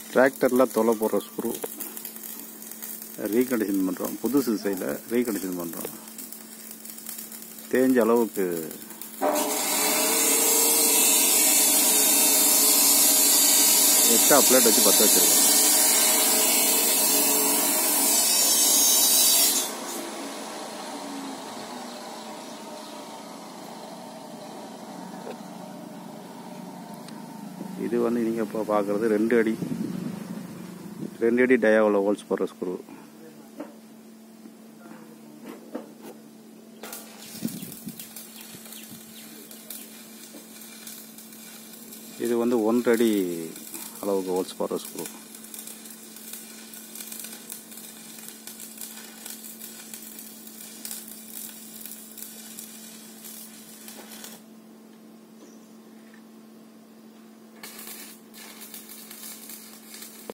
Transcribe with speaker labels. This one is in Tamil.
Speaker 1: டிராக்டரில் தொலை போடுற ஸ்க்ரூ ரீகண்டிஷன் பண்ணுறோம் புது சிசையில் ரீகண்டிஷன் பண்ணுறோம் தேஞ்ச அளவுக்கு எக்ஸ்ட்ரா பிளேட் வச்சு பற்ற வச்சுருக்கோம் இது வந்து நீங்கள் இப்போ பார்க்குறது ரெண்டு அடி ரெண்டு அடி டயாவில் ஹோல்ஸ் போடுற ஸ்க்ரூ இது வந்து ஒன்றரை அடி அளவுக்கு ஹோல்ஸ் போடுற ஸ்க்ரூ